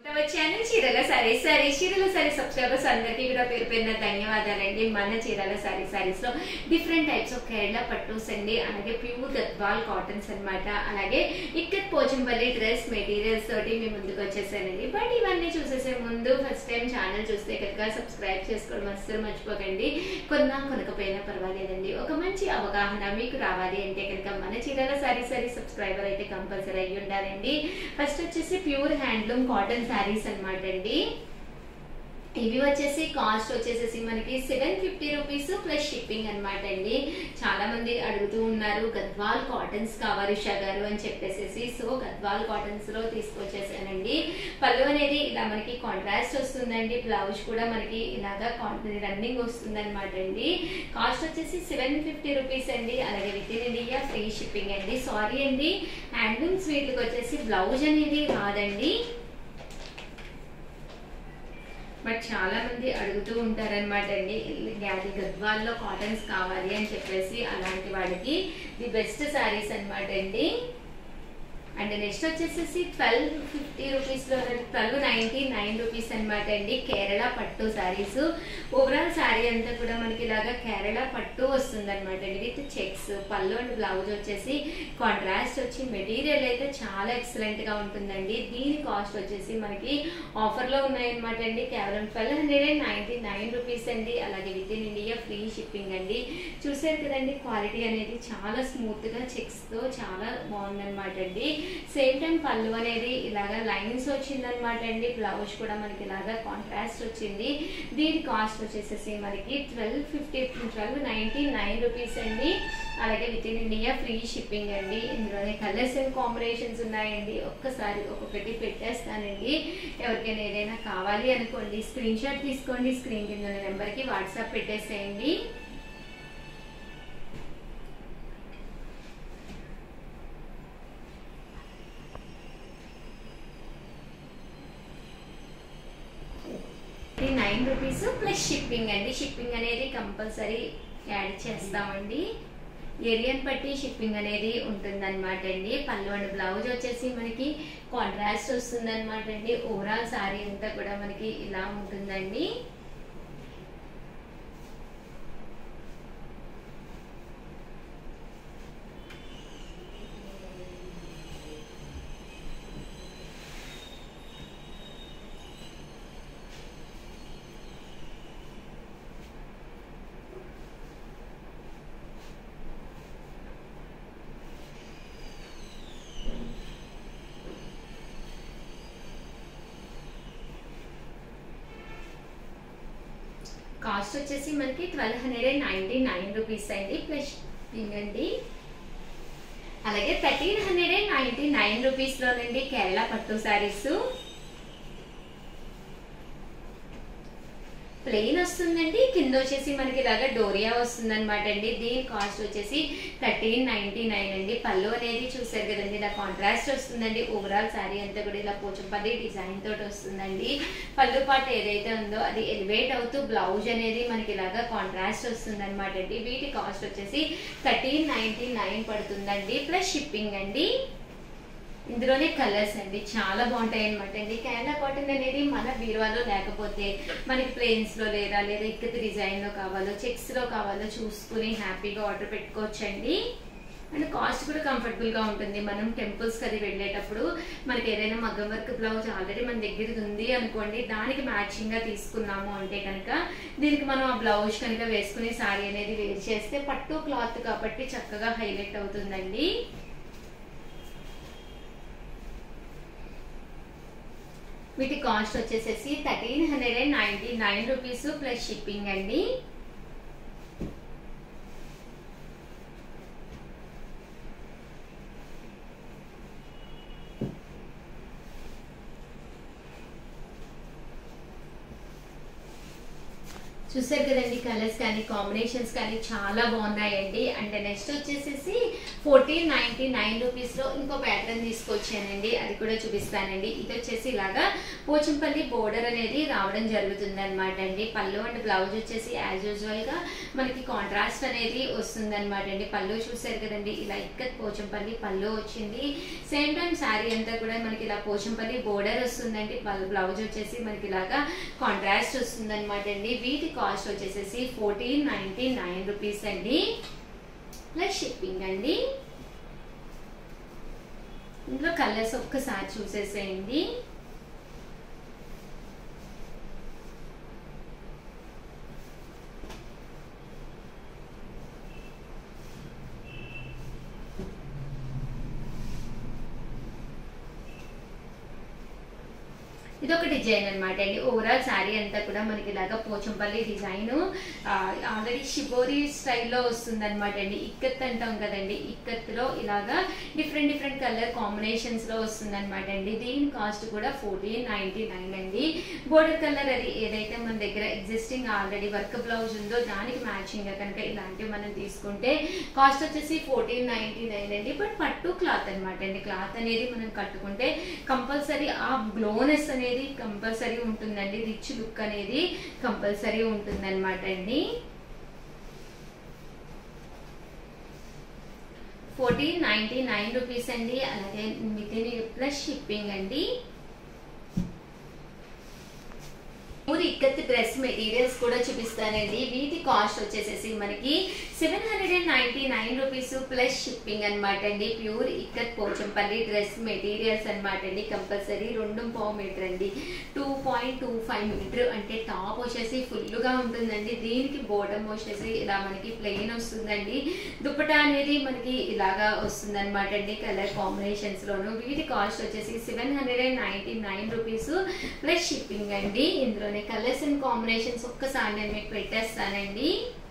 మన ఛానల్ చీరల sorry sorry చీరల సారీ సబ్స్క్రైబర్స్ అందరికీ కూడా పేరు పేరున ధన్యవాదాలండి మన చీరల సారీ సారీస్ లో డిఫరెంట్ టైప్స్ ఆఫ్ కేరళ పట్టూస్ అండి అలాగే ప్యూర్ గద్వాల్ కాటన్స్ అన్నమాట అలాగే ఇక్కడ పోచంపల్లి డ్రెస్ మెటీరియల్స్ తోటి మీ ముందుకు వచ్చేసానండి బట్ ఇవన్నీ చూసేసే ముందు ఫస్ట్ టైం ఛానల్ చూస్తే కనుక సబ్స్క్రైబ్ చేసుకోవడం అస్సలు మర్చిపోకండి కొన్నా కొనకపోయినా పర్వాలేదండి ఒక మంచి అవగాహన మీకు రావాలి అంటే కనుక మన చీరల సారీ సారీ సబ్స్క్రైబర్ అయితే కంపల్సరీ అయ్యి ఉండాలండి ఫస్ట్ వచ్చేసి ప్యూర్ హ్యాండ్లూమ్ కాటన్ శారీస్ అన్నమాట అండి ఇవి వచ్చేసి కాస్ట్ వచ్చేసేసి మనకి seven fifty rupees plus shipping అన్నమాట అండి చాలా మంది అడుగుతూ ఉన్నారు గద్వాల్ కాటన్స్ కావాలి ఉషా గారు అని చెప్పేసి సో గద్వాల్ కాటన్స్ లో తీసుకొచ్చేసానండి పళ్ళు అనేది ఇలా మనకి కాంట్రాస్ట్ వస్తుందండి బ్లౌజ్ కూడా మనకి ఇలాగా రన్నింగ్ వస్తుంది అనమాట అండి కాస్ట్ వచ్చేసి సెవెన్ ఫిఫ్టీ రూపీస్ అండి అలాగే with in India free shipping అండి సారీ అండి హ్యాండ్లూమ్ స్వీట్కి వచ్చేసి బ్లౌజ్ అనేది రాదండి బట్ చాలా మంది అడుగుతూ ఉంటారనమాట అండి అది గద్వాల్లో కాటన్స్ కావాలి అని చెప్పేసి అలాంటి వాడికి ది బెస్ట్ శారీస్ అనమాట అండి అండ్ నెక్స్ట్ వచ్చేసేసి ట్వెల్వ్ ఫిఫ్టీ రూపీస్ లో ట్వెల్వ్ నైన్టీ నైన్ రూపీస్ అనమాట అండి కేరళ పట్టు శారీస్ ఓవరాల్ శారీ అంతా కూడా మనకి ఇలాగా కేరళ పట్టు వస్తుంది అనమాట అండి విత్ చెక్స్ పళ్ళు అండ్ బ్లౌజ్ వచ్చేసి కాంట్రాస్ట్ వచ్చి మెటీరియల్ అయితే చాలా ఎక్సలెంట్ గా ఉంటుందండి దీని కాస్ట్ వచ్చేసి మనకి ఆఫర్ లో ఉన్నాయన్నమాట అండి కేవలం twelve hundred and ninety nine rupees అండి అలాగే with in India free shipping అండి చూసారు కదండి క్వాలిటీ అనేది చాలా స్మూత్ గా చెక్స్ తో చాలా బాగుందన్నమాట అండి సేమ్ టైం పళ్ళు అనేది ఇలాగా లైన్స్ వచ్చిందనమాట అండి బ్లౌజ్ కూడా మనకి ఇలాగా కాంట్రాస్ట్ వచ్చింది దీని కాస్ట్ వచ్చేసేసి మనకి twelve fifty twelve ninety nine rupees అండి అలాగే with in India free shipping అండి ఇందులోనే కలర్స్ అండ్ కాంబినేషన్స్ ఉన్నాయండి ఒక్కసారి ఒక్కొక్కటి పెట్టేస్తానండి ఎవరికైనా ఏదైనా కావాలి అనుకోండి స్క్రీన్ షాట్ తీసుకోండి స్క్రీన్ కింద నెంబర్కి వాట్సాప్ పెట్టేసేయండి నైన్ రూపీస్ ప్లస్ షిప్పింగ్ అండి షిప్పింగ్ అనేది కంపల్సరీ యాడ్ చేస్తామండి ఏరియాని బట్టి షిప్పింగ్ అనేది ఉంటుందన్నమాట అండి పళ్ళు అండ్ బ్లౌజ్ వచ్చేసి మనకి కాంట్రాస్ట్ వస్తుంది అనమాట అండి ఓవరాల్ సారీ అంతా కూడా మనకి ఇలా ఉంటుందండి కాస్ట్ వచ్చేసి మనకి twelve hundred and ninety nine rupees అండి ప్లస్ షిప్పింగ్ అండి అలాగే thirteen hundred and ninety nine rupees లోనండి కేరళ పట్టు శారీస్ ప్లెయిన్ వస్తుందండి కింద వచ్చేసి మనకి ఇలాగా డోరియా వస్తుంది అనమాట అండి దీని కాస్ట్ వచ్చేసి థర్టీన్ నైన్టీ నైన్ అండి పళ్ళు అనేది చూసారు కదండి ఇలా కాంట్రాస్ట్ వస్తుందండి ఓవరాల్ శారీ అంతా కూడా ఇలా పోచంపల్లి డిజైన్ తోటి వస్తుందండి పళ్ళు పాటు ఏదైతే ఉందో అది ఎలివేట్ అవుతూ బ్లౌజ్ అనేది మనకి ఇలాగా కాంట్రాస్ట్ వస్తుంది అనమాట అండి వీటి కాస్ట్ వచ్చేసి థర్టీన్ నైన్టీ నైన్ పడుతుందండి ప్లస్ షిప్పింగ్ అండి ఇందులోనే కలర్స్ అండి చాలా బాగుంటాయి అనమాట అండి కేరళ కాటన్ అనేది మన బీరువాలో లేకపోతే మనకి ప్లెయిన్స్ లో లేదా లేదా ఇక్కత డిజైన్ లో కావాలో చెక్స్ లో కావాలో చూసుకుని హ్యాపీగా ఆర్డర్ పెట్టుకోవచ్చు అండి అండ్ కాస్ట్ కూడా కంఫర్టబుల్ గా ఉంటుంది మనం టెంపుల్స్ కి అది వెళ్ళేటప్పుడు మనకి ఏదైనా మగ్గం వర్క్ బ్లౌజ్ ఆల్రెడీ మన దగ్గర ఉంది అనుకోండి దానికి మ్యాచింగ్ గా తీసుకున్నాము అంటే కనుక దీనికి మనం ఆ బ్లౌజ్ కనుక వేసుకుని సారీ అనేది వేర్ చేస్తే పట్టు క్లాత్ కాబట్టి చక్కగా హైలైట్ అవుతుందండి వీటి కాస్ట్ వచ్చేసేసి thirteen hundred and ninety nine rupees plus shipping అండి చూసారు కదండి కలర్స్ కానీ కాంబినేషన్స్ కానీ చాలా బాగున్నాయండి అండ్ నెక్స్ట్ వచ్చేసేసి ఫోర్టీన్ నైన్టీ నైన్ రూపీస్ లో ఇంకో ప్యాటర్న్ తీసుకొచ్చానండి అది కూడా చూపిస్తానండి ఇది వచ్చేసి ఇలాగా పోచంపల్లి బోర్డర్ అనేది రావడం జరుగుతుంది అనమాట అండి పళ్ళు అండ్ బ్లౌజ్ వచ్చేసి యాజ్ యూజువల్ గా మనకి కాంట్రాస్ట్ అనేది వస్తుంది అనమాట అండి పళ్ళు చూసారు కదండి ఇలా ఇక్కత్ పోచంపల్లి పళ్ళు వచ్చింది సేమ్ టైం శారీ అంతా కూడా మనకి ఇలా పోచంపల్లి బోర్డర్ వస్తుందండి బ్లౌజ్ వచ్చేసి మనకి ఇలాగా కాంట్రాస్ట్ వస్తుంది అనమాట అండి వీటి కాస్ట్ వచ్చేసేసి ఫోర్టీన్ నైన్టీ నైన్ రూపీస్ అండి ప్లస్ షిప్పింగ్ అండి ఇందులో కలర్స్ ఒక్కసారి చూసేసేయండి ఇది ఒక డిజైన్ అనమాట అండి ఓవరాల్ శారీ అంతా కూడా మనకి ఇలాగా పోచంపల్లి డిజైన్ ఆల్రెడీ షిబోరి స్టైల్లో వస్తుంది అనమాట అండి ఇక్కత్ అంటాం కదండి ఇక్కత్లో ఇలాగా డిఫరెంట్ డిఫరెంట్ కలర్ కాంబినేషన్స్ లో వస్తుంది అనమాట అండి దీని కాస్ట్ కూడా ఫోర్టీన్ నైన్టీ నైన్ అండి బోర్డర్ కలర్ అది ఏదైతే మన దగ్గర ఎగ్జిస్టింగ్ ఆల్రెడీ వర్క్ బ్లౌజ్ ఉందో దానికి మ్యాచింగ్ గా కనుక ఇలాంటివి మనం తీసుకుంటే కాస్ట్ వచ్చేసి ఫోర్టీన్ నైన్టీ నైన్ అండి బట్ పట్టు క్లాత్ అనమాట అండి క్లాత్ అనేది మనం కట్టుకుంటే కంపల్సరీ ఆ గ్లోనెస్ అనేది కంపల్సరీ ఉంటుందండి రిచ్ లుక్ అనేది కంపల్సరీ ఉంటుంది అనమాట అండి ఫోర్టీన్ నైన్టీ నైన్ రూపీస్ అండి అలాగే విత్ ప్లస్ షిప్పింగ్ అండి ఊరి ఇక్కత్ డ్రెస్ మెటీరియల్స్ కూడా చూపిస్తానండి వీటి కాస్ట్ వచ్చేసేసి మనకి seven hundred and ninety nine rupees plus shipping అనమాట అండి pure ikat Pochampally dress materials అనమాట అండి కంపల్సరీ రెండు పావు మీటర్ అండి two point two five metre అంటే టాప్ వచ్చేసి ఫుల్గా ఉంటుందండి దీనికి బోటమ్ వచ్చేసి ఇలా మనకి ప్లెయిన్ వస్తుందండి దుప్పటా అనేది మనకి ఇలాగా వస్తుంది అనమాట అండి కలర్ కాంబినేషన్స్ లోను వీటి కాస్ట్ వచ్చేసి seven hundred and ninety nine rupees plus shipping అండి ఇందులోనే కలర్స్ అండ్ కాంబినేషన్స్ ఒక్కసారి నేను మీకు పెట్టేస్తానండి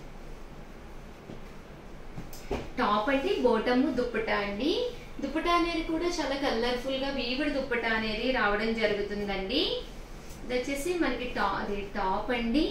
టాప్ అంటే బోటము దుప్పటా అండి దుప్పటా అనేది కూడా చాలా కలర్ఫుల్ గా వీవిడి దుప్పటా అనేది రావడం జరుగుతుందండి ఇది వచ్చేసి మనకి టా అది టాప్ అండి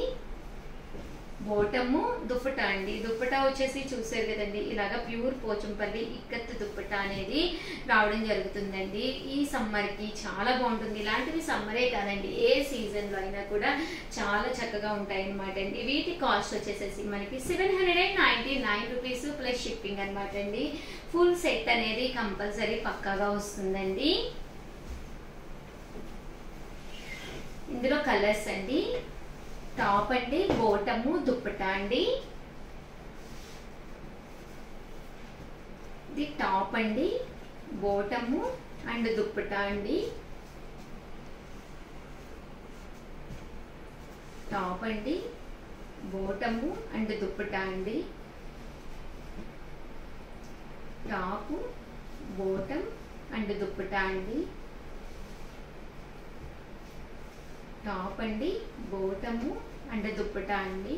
బోటము దుప్పటా అండి దుప్పటా వచ్చేసి చూసారు కదండి ఇలాగా ప్యూర్ పోచంపల్లి ఇక్కత్ దుప్పటా అనేది రావడం జరుగుతుందండి ఈ సమ్మర్ కి చాలా బాగుంటుంది ఇలాంటివి సమ్మరే కాదండి ఏ సీజన్ లో అయినా కూడా చాలా చక్కగా ఉంటాయి అనమాట అండి వీటి కాస్ట్ వచ్చేసేసి మనకి seven hundred and ninety nine rupees plus shipping అనమాట అండి ఫుల్ సెట్ అనేది కంపల్సరీ పక్కాగా వస్తుందండి ఇందులో కలర్స్ అండి టాప్ అండి బోటము దుప్పటా అండి ఇది టాప్ అండి బోటము అండ్ దుప్పటా అండి టాప్ అండి బోటము అండ్ దుప్పటా అండి టాపు బోటం అండ్ దుప్పటా అండి టాప్ అండి బోటము అండ్ దుప్పటా అండి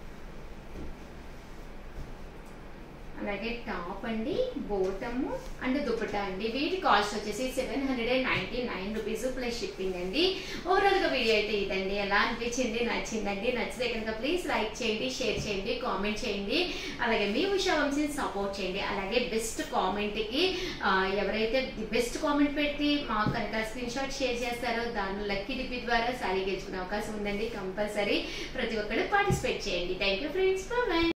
అలాగే టాప్ అండి బోటము అండ్ దుప్పటా అండి వీటి కాస్ట్ వచ్చేసి seven hundred and ninety nine rupees plus shipping అండి ఓవరాల్ గా వీడియో అయితే ఇదండి ఎలా అనిపించింది నచ్చిందండి నచ్చితే కనుక ప్లీజ్ లైక్ చేయండి షేర్ చేయండి కామెంట్ చేయండి అలాగే మీ ఉషా వంశీని సపోర్ట్ చేయండి అలాగే బెస్ట్ కామెంట్ కి ఆ, ఎవరైతే బెస్ట్ కామెంట్ పెట్టి మాకు కనుక స్క్రీన్ షాట్ షేర్ చేస్తారో దాని లక్కీ డిపి ద్వారా సారీ గెలుచుకునే అవకాశం ఉందండి కంపల్సరీ ప్రతి ఒక్కరు పార్టిసిపేట్ చేయండి థ్యాంక్ యూ ఫ్రెండ్స్ బాయ్